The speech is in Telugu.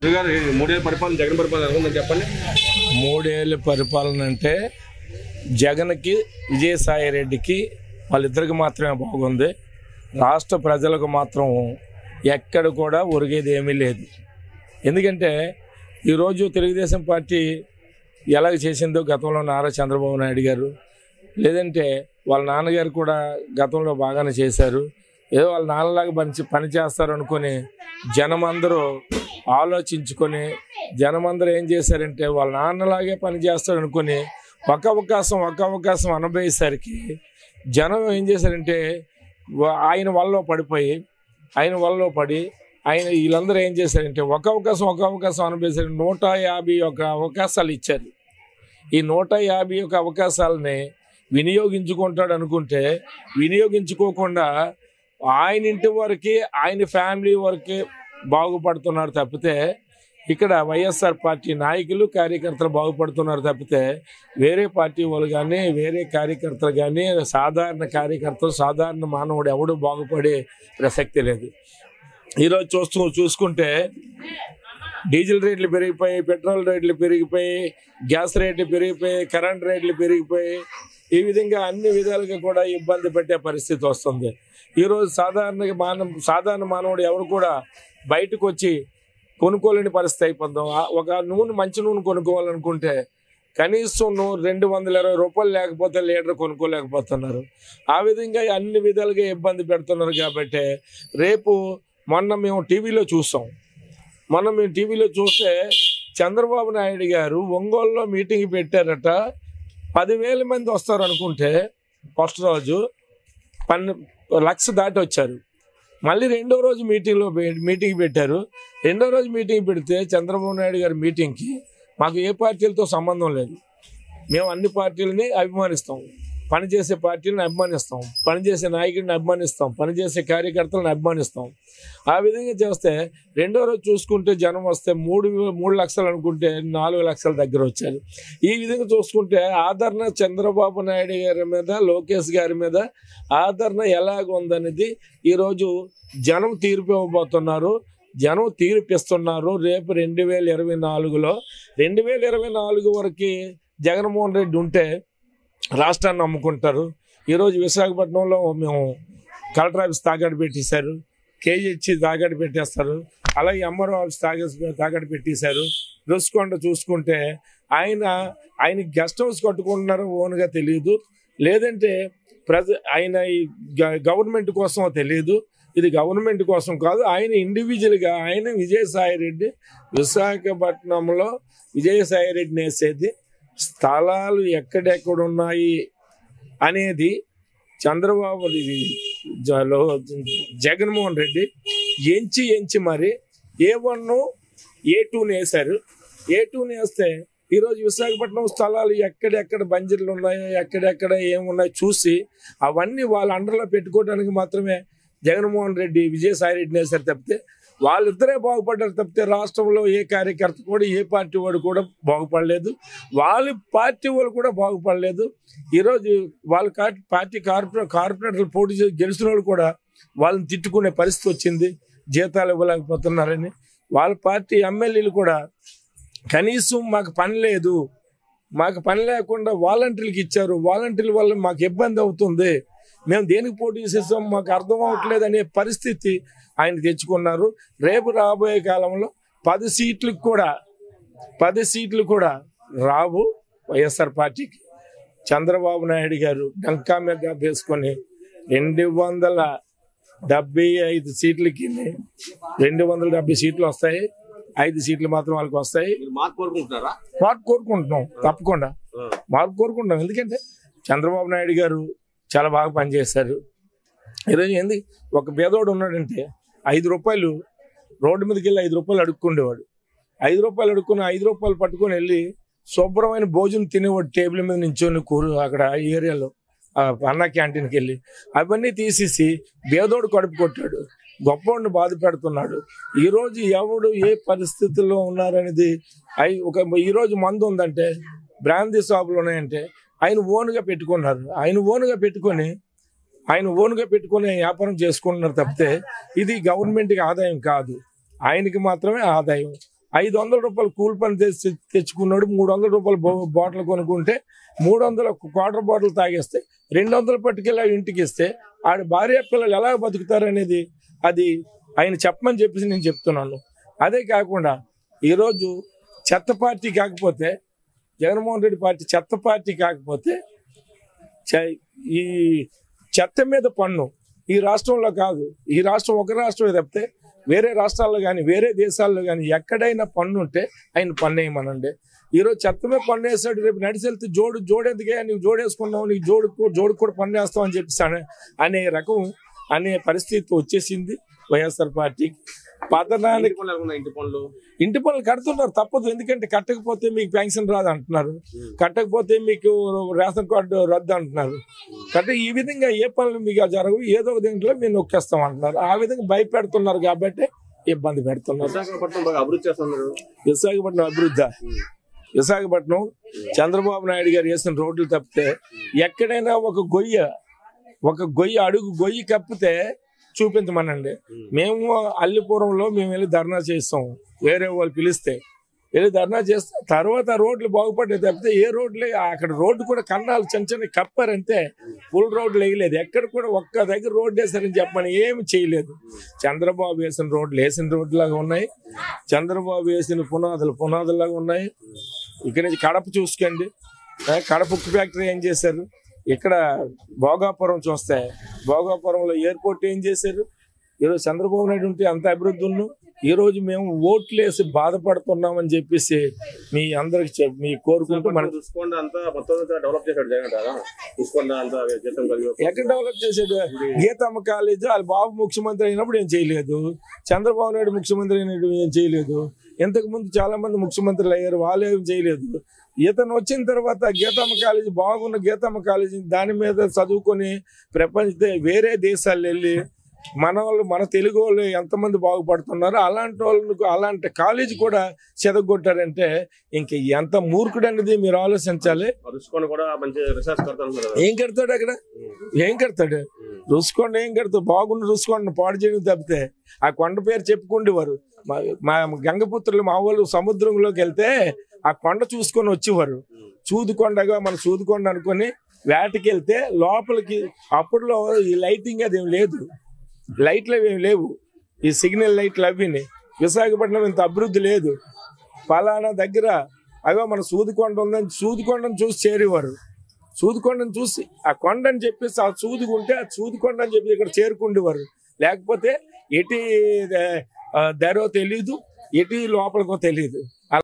గారు ఈ మూడేళ్ళ పరిపాలన జగన్ పరిపాలన ఎలా ఉందని చెప్పండి మూడేళ్ళ పరిపాలన అంటే జగన్కి విజయసాయి రెడ్డికి వాళ్ళిద్దరికి మాత్రమే బాగుంది రాష్ట్ర ప్రజలకు మాత్రం ఎక్కడ కూడా ఒరిగేది ఏమీ లేదు ఎందుకంటే ఈరోజు తెలుగుదేశం పార్టీ ఎలాగ చేసిందో గతంలో నారా చంద్రబాబు నాయుడు గారు లేదంటే వాళ్ళ నాన్నగారు కూడా గతంలో బాగానే చేశారు ఏదో వాళ్ళ నాన్నలాగా పని పని చేస్తారు అనుకొని జనం అందరూ ఆలోచించుకొని జనం అందరూ ఏం చేశారంటే వాళ్ళ నాన్నలాగే పని చేస్తారు అనుకొని ఒక అవకాశం ఒక అవకాశం అనబోయేసరికి జనం ఏం చేశారంటే వా- ఆయన వల్ల పడిపోయి ఆయన వల్ల పడి ఆయన వీళ్ళందరూ ఏం చేశారంటే ఒక అవకాశం ఒక అవకాశం అనబోయేసరికి నూట యాభై ఒక అవకాశాలు ఇచ్చారు ఈ నూట యాభై ఒక అవకాశాలని వినియోగించుకుంటాడు అనుకుంటే వినియోగించుకోకుండా ఆయన ఇంటి వరకే ఆయన ఫ్యామిలీ వరకే బాగుపడుతున్నారు తప్పితే ఇక్కడ వైఎస్ఆర్ పార్టీ నాయకులు కార్యకర్తలు బాగుపడుతున్నారు తప్పితే వేరే పార్టీ వాళ్ళు కానీ వేరే కార్యకర్తలు కానీ సాధారణ కార్యకర్తలు సాధారణ మానవుడు ఎవడు బాగుపడే ప్రసక్తి లేదు ఈరోజు చూస్తూ చూసుకుంటే డీజిల్ రేట్లు పెరిగిపోయి పెట్రోల్ రేట్లు పెరిగిపోయి గ్యాస్ రేట్లు పెరిగిపోయి కరెంట్ రేట్లు పెరిగిపోయి ఈ విధంగా అన్ని విధాలుగా కూడా ఇబ్బంది పెట్టే పరిస్థితి వస్తుంది ఈరోజు సాధారణ మానవ సాధారణ మానవుడు ఎవరు కూడా బయటకు వచ్చి కొనుక్కోలేని పరిస్థితి అయిపోతాం ఒక నూనె మంచి నూనె కొనుక్కోవాలనుకుంటే కనీసం నూ- రెండు వందల ఇరవై రూపాయలు లేకపోతే లీటర్ కొనుక్కోలేకపోతున్నారు ఆ విధంగా అన్ని విధాలుగా ఇబ్బంది పెడుతున్నారు కాబట్టి రేపు మొన్న మేము టీవీలో చూసాం మొన్న మేము టీవీలో చూస్తే చంద్రబాబు నాయుడు గారు ఒంగోలులో మీటింగ్ పెట్టారట పదివేల మంది వస్తారు అనుకుంటే ఫస్ట్ రోజు పన్ను లక్ష దాటి వచ్చారు మళ్ళీ రెండో రోజు మీటింగ్లో పె- మీటింగ్ పెట్టారు రెండో రోజు మీటింగ్ పెడితే చంద్రబాబు నాయుడు గారి మీటింగ్కి మాకు ఏ పార్టీలతో సంబంధం లేదు మేము అన్ని పార్టీలని అభిమానిస్తాం పనిచేసే పార్టీలను అభిమానిస్తాం పనిచేసే నాయకుడిని అభిమానిస్తాం పనిచేసే కార్యకర్తలను అభిమానిస్తాం ఆ విధంగా చేస్తే రెండో రోజు చూసుకుంటే జనం వస్తే మూడు మూడు లక్షలు అనుకుంటే నాలుగు లక్షల దగ్గర వచ్చారు ఈ విధంగా చూసుకుంటే ఆదరణ చంద్రబాబు నాయుడు గారి మీద లోకేష్ గారి మీద ఆదరణ ఎలాగ ఉందనేది ఈరోజు జనం తీర్పు ఇవ్వబోతున్నారు జనం తీర్పిస్తున్నారు రేపు రెండు వేల ఇరవై నాలుగులో రెండు వేల ఇరవై నాలుగు వరకు జగన్మోహన్ రెడ్డి ఉంటే రాష్ట్రాన్ని అమ్ముకుంటారు ఈరోజు విశాఖపట్నంలో మేము కలెక్టర్ ఆఫీస్ తాగాడు పెట్టేశారు కేజీహెచ్ తాగాడు పెట్టేస్తారు అలాగే ఎంఆర్ఓ ఆఫీస్ తాగే తాగాడు పెట్టేశారు రుసుకొండ చూసుకుంటే ఆయన ఆయన గెస్ట్ హౌస్ కట్టుకుంటున్నారో ఓన్గా తెలియదు లేదంటే ప్రజ ఆయన ఈ గ- గవర్నమెంట్ కోసమో తెలియదు ఇది గవర్నమెంట్ కోసం కాదు ఆయన ఇండివిజువల్గా ఆయన విజయసాయి రెడ్డి విశాఖపట్నంలో విజయసాయి రెడ్డిని వేసేది స్థలాలు ఎక్కడెక్కడ ఉన్నాయి అనేది చంద్రబాబు ఇది జ- లో- జగన్మోహన్ రెడ్డి ఎంచి ఎంచి మరి ఏ వన్ ఏ టూని వేశారు ఏ టూని వేస్తే ఈరోజు విశాఖపట్నం స్థలాలు ఎక్కడెక్కడ బంజర్లు ఉన్నాయో ఎక్కడెక్కడ ఏమున్నాయో చూసి అవన్నీ వాళ్ళ అండర్లో పెట్టుకోవడానికి మాత్రమే జగన్మోహన్ రెడ్డి విజయసాయి రెడ్డిని వేశారు తప్పితే వాళ్ళిద్దరే బాగుపడ్డారు తప్పితే రాష్ట్రంలో ఏ కార్యకర్త కూడా ఏ పార్టీ వాడు కూడా బాగుపడలేదు వాళ్ళ పార్టీ వాళ్ళు కూడా బాగుపడలేదు ఈరోజు వాళ్ళ కా- పార్టీ కార్పొరే కార్పొరేటర్లు పోటీ చేసి గెలిచిన వాళ్ళు కూడా వాళ్ళని తిట్టుకునే పరిస్థితి వచ్చింది జీతాలు ఇవ్వలేకపోతున్నారని వాళ్ళ పార్టీ ఎమ్మెల్యేలు కూడా కనీసం మాకు పని లేదు మాకు పని లేకుండా వాలంటీర్లకు ఇచ్చారు వాలంటీర్ల వల్ల మాకు ఇబ్బంది అవుతుంది మేము దేనికి పోటీ చేసేసాం మాకు అర్థం అవ్వట్లేదు అనే పరిస్థితి ఆయన తెచ్చుకున్నారు రేపు రాబోయే కాలంలో పది సీట్లకు కూడా పది సీట్లు కూడా రావు వైఎస్ఆర్ పార్టీకి చంద్రబాబు నాయుడు గారు డంకా మీద వేసుకొని రెండు వందల డెబ్బై ఐదు సీట్లకి రెండు వందల డెబ్బై సీట్లు వస్తాయి ఐదు సీట్లు మాత్రం వాళ్ళకి వస్తాయి మీరు మార్పు కోరుకుంటున్నారా మార్పు కోరుకుంటున్నాం తప్పకుండా మార్పు కోరుకుంటాం ఎందుకంటే చంద్రబాబు నాయుడు గారు చాలా బాగా పనిచేశారు ఈరోజు ఏంది ఒక పేదోడు ఉన్నాడంటే ఐదు రూపాయలు రోడ్డు మీదకి వెళ్ళి ఐదు రూపాయలు అడుక్కుండేవాడు ఐదు రూపాయలు అడుక్కుని ఐదు రూపాయలు పట్టుకొని వెళ్ళి శుభ్రమైన భోజనం తినేవాడు టేబుల్ మీద నించొని కూర అక్కడ ఆ ఏరియాలో ఆ అన్న క్యాంటీన్కి వెళ్ళి అవన్నీ తీసేసి పేదోడు కడుపు కొట్టాడు గొప్పవాడిని బాధ పెడుతున్నాడు ఈరోజు ఎవడు ఏ పరిస్థితుల్లో ఉన్నారనేది అయి ఒక ఈరోజు మందు ఉందంటే బ్రాందీ షాపులు ఉన్నాయంటే ఆయన ఓన్గా పెట్టుకున్నారు ఆయన ఓన్గా పెట్టుకొని ఆయన ఓన్గా పెట్టుకొని వ్యాపారం చేసుకుంటున్నారు తప్పితే ఇది గవర్నమెంట్కి ఆదాయం కాదు ఆయనకి మాత్రమే ఆదాయం ఐదు వందల రూపాయలు కూల్ పని తెచ్చి తెచ్చుకున్నాడు మూడు వందల రూపాయలు బో- బాటిల్ కొనుక్కుంటే మూడు వందల క్వార్టర్ బాటిల్ తాగేస్తే రెండు వందలు పట్టుకెళ్ళి ఇంటికి ఇస్తే ఆడ భార్య పిల్లలు ఎలా బతుకుతారు అనేది అది ఆయన చెప్పమని చెప్పేసి నేను చెప్తున్నాను అదే కాకుండా ఈరోజు చెత్త పార్టీ కాకపోతే జగన్మోహన్ రెడ్డి పార్టీ చెత్త పార్టీ కాకపోతే చ- ఈ చెత్త మీద పన్ను ఈ రాష్ట్రంలో కాదు ఈ రాష్ట్రం ఒక రాష్ట్రమే తప్పితే వేరే రాష్ట్రాల్లో కానీ వేరే దేశాల్లో కానీ ఎక్కడైనా పన్ను ఉంటే ఆయన పన్ను వేయమనండి ఈరోజు చెత్త మీద పన్ను వేసాడు రేపు నడిచి వెళ్తే జోడు జోడు ఎందుకే నువ్వు జోడేసుకున్నావు నీకు జోడు జోడు కూడా పన్ను వేస్తావు అని చెప్పేసి అనే- అనే రకం అనే పరిస్థితి వచ్చేసింది వైఎస్ఆర్ పార్టీకి పతనానికి ఇంటి పనులు ఎలాగున్నాయి ఇంటి పనులు ఇంటి పనులు కడుతున్నారు తప్పదు ఎందుకంటే కట్టకపోతే మీకు పెన్షన్ రాదు అంటున్నారు కట్టకపోతే మీకు రేషన్ కార్డు రద్దు అంటున్నారు కట్ట ఈ విధంగా ఏ పనులు మీకు జరగవు ఏదో ఒక దీంట్లో మేము నొక్కేస్తాం అంటున్నారు ఆ విధంగా భయపెడుతున్నారు కాబట్టి ఇబ్బంది పెడుతున్నారు విశాఖపట్నం బాగా అభివృద్ధి చేస్తున్నారు విశాఖపట్నం అభివృద్ధి విశాఖపట్నం చంద్రబాబు నాయుడు గారు వేసిన రోడ్లు తప్పితే ఎక్కడైనా ఒక గొయ్య ఒక గొయ్యి అడుగు గొయ్యి కప్పితే చూపించమనండి మేము అల్లిపురంలో మేము వెళ్ళి ధర్నా చేస్తాం వేరే వాళ్ళు పిలిస్తే వెళ్ళి ధర్నా చేస్తే తర్వాత రోడ్లు బాగుపడ్డాయి తప్పితే ఏ రోడ్లు అక్కడ రోడ్డు కూడా కన్నాలు చిన్న చిన్న కప్పారంటే ఫుల్ రోడ్లు వేయలేదు ఎక్కడ కూడా ఒక్క దగ్గర రోడ్డు వేసారని చెప్పమని ఏమి చేయలేదు చంద్రబాబు వేసిన రోడ్లు వేసిన రోడ్లు లాగా ఉన్నాయి చంద్రబాబు వేసిన పునాదులు పునాదులాగా ఉన్నాయి ఇక్కడ నుంచి కడప చూసుకోండి ఆ, కడప ఉక్కు ఫ్యాక్టరీ ఏం చేశారు ఇక్కడ భోగాపురం చూస్తే భోగాపురంలో ఎయిర్పోర్ట్ ఏం చేశారు ఈరోజు చంద్రబాబు నాయుడు ఉంటే అంత అభివృద్ధి ఉన్నాం ఈ రోజు మేము ఓట్లు వేసి బాధపడుతున్నామని చెప్పేసి మీ అందరికి చెప్- మీ కోరుకుంటూ మన చూసుకోండి అంతా మొత్తం అంతా డెవలప్ చేశాడు జగన్ కదా చూసుకోండి అంతా జీతం కలిగి ఎక్కడ డెవలప్ చేసేది గీతమ్మ కాలేజ్ వాళ్ళ బాబు ముఖ్యమంత్రి అయినప్పుడు ఏం చేయలేదు చంద్రబాబు నాయుడు ముఖ్యమంత్రి అయినప్పుడు ఏం చేయలేదు ఇంతకు ముందు చాలా మంది ముఖ్యమంత్రులు అయ్యారు వాళ్ళు ఏం చేయలేదు ఇతను వచ్చిన తర్వాత గీతమ్మ కాలేజ్ బాగున్న గీతమ్మ కాలేజ్ దాని మీద చదువుకొని ప్రపంచ వేరే దేశాలు వెళ్ళి మన వాళ్ళు మన తెలుగు వాళ్ళు ఎంతమంది బాగుపడుతున్నారు అలాంటి వాళ్ళకు అలాంటి కాలేజ్ కూడా చెదగొట్టారంటే ఇంక ఎంత మూర్ఖుడు అనేది మీరు ఆలోచించాలి రుచుకొని కూడా మంచి రిసర్చ్ కడతాను కదా ఏం కడతాడు అక్కడ ఏం కడతాడు రుసుకోండి ఏం కడతావు బాగుండి రుసుకోండి పాడు చేయడం తప్పితే ఆ కొండ పేరు చెప్పుకుండేవారు మా- మా గంగపుత్రులు మా వాళ్ళు సముద్రంలోకి వెళ్తే ఆ కొండ చూసుకొని వచ్చేవారు చూదుకొండగా మన చూదుకొండ అనుకొని వేటకి వెళ్తే లోపలికి అప్పుడులో ఈ లైటింగ్ అదేం లేదు లైట్లు అవి ఏం లేవు ఈ సిగ్నల్ లైట్లు అవిని విశాఖపట్నం ఇంత అభివృద్ధి లేదు ఫలానా దగ్గర అగో మన సూదికొండ ఉందని సూదికొండను చూసి చేరేవారు సూదికొండను చూసి ఆ కొండ అని చెప్పేసి ఆ సూదిగుంటే ఆ సూదికొండ అని చెప్పి ఇక్కడ చేరుకుండేవారు లేకపోతే ఎటు దరో తెలీదు ఎటు లోపలికో తెలీదు